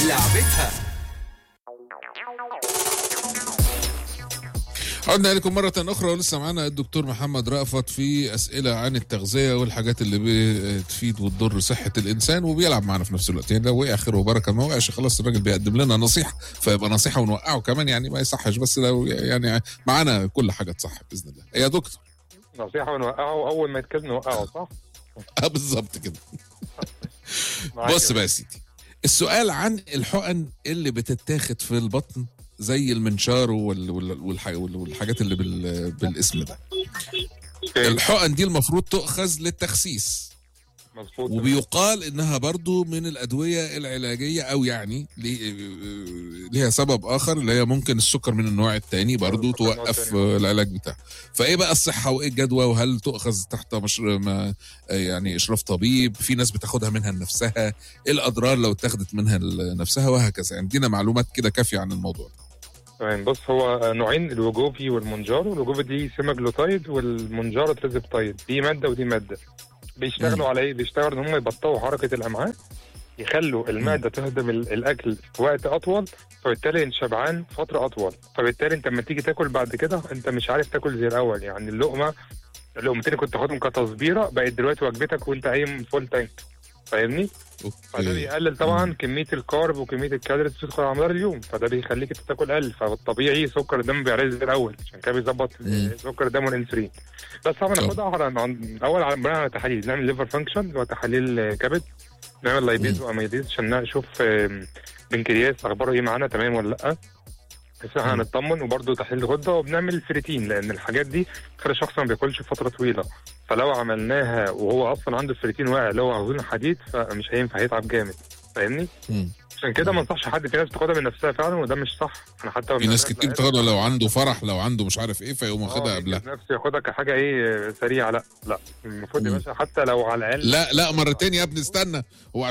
لعبتها عدنا لكم مرة أخرى ولسه معنا الدكتور محمد رأفت في أسئلة عن التغذية والحاجات اللي بتفيد وتضر صحة الإنسان وبيلعب معنا في نفس الوقت يعني لو وقع خير وبركة ما وقعش خلاص الراجل بيقدم لنا نصيحة فيبقى نصيحة ونوقعه كمان يعني ما يصحش بس لو يعني معانا كل حاجة تصح بإذن الله يا دكتور نصيحة ونوقعه أول ما يتكلم نوقعه صح؟ اه بالظبط كده معاك بص يا بقى يا سيدي السؤال عن الحقن اللي بتتاخد في البطن زي المنشار وال- وال- والح- وال- والحاجات اللي بال- بالاسم ده أوكي، الحقن دي المفروض تؤخذ للتخسيس مظبوط وبيقال انها برضو من الادويه العلاجيه او يعني ليه- ليها سبب اخر اللي هي ممكن السكر من النوع الثاني برضو السكر من النوع توقف التاني. العلاج بتاعها فايه بقى الصحه وايه الجدوى وهل تؤخذ تحت مش... ما يعني اشراف طبيب في ناس بتاخدها منها لنفسها ايه الاضرار لو اتخذت منها لنفسها وهكذا يعني عندنا معلومات كده كافيه عن الموضوع ده تمام بص هو نوعين الوجوفي والمونجارو الوجوفي دي سيماجلوتايد والمونجارو تريزبتايد دي ماده ودي ماده بيشتغلوا مم. على ايه؟ بيشتغلوا ان هم يبطئوا حركه الامعاء يخلوا المعده تهضم ال- الاكل في وقت اطول فبالتالي انت شبعان فتره اطول فبالتالي انت لما تيجي تاكل بعد كده انت مش عارف تاكل زي الاول يعني اللقمه اللقمتين اللي كنت تاخدهم كتصبيره بقت دلوقتي وجبتك وانت قايم فول تانك فاهمني؟ فده اوكي بيقلل طبعا كميه الكارب وكميه الكالوريز اللي بتدخل على مدار اليوم فده بيخليك انت تاكل اقل فالطبيعي سكر الدم بيعرض زي الاول عشان كده بيظبط مم. سكر الدم والانسولين بس طبعا صح. ناخدها على عن- الاول على بناء على تحاليل نعمل ليفر فانكشن اللي هو تحاليل كبد نعمل لايبيز مم. واميليز عشان نشوف آم، بنكرياس اخباره ايه معانا تمام ولا لا بس احنا مم. هنطمن وبرده تحليل غده وبنعمل فريتين لان الحاجات دي خلي الشخص ما بياكلش فتره طويله فلو عملناها وهو اصلا عنده الفريتين واقع اللي هو عاوزين حديد فمش هينفع هيتعب جامد فاهمني؟ مم. عشان كده ما انصحش حد في ناس بتاخدها من نفسها فعلا وده مش صح انا حتى في ناس كتير بتاخدها لو عنده فرح لو عنده مش عارف ايه فيقوم واخدها قبلها نفسه ياخدها كحاجه ايه سريعه لا لا المفروض يا مم. باشا حتى لو على الاقل لا لا مرتين يا ابني استنى هو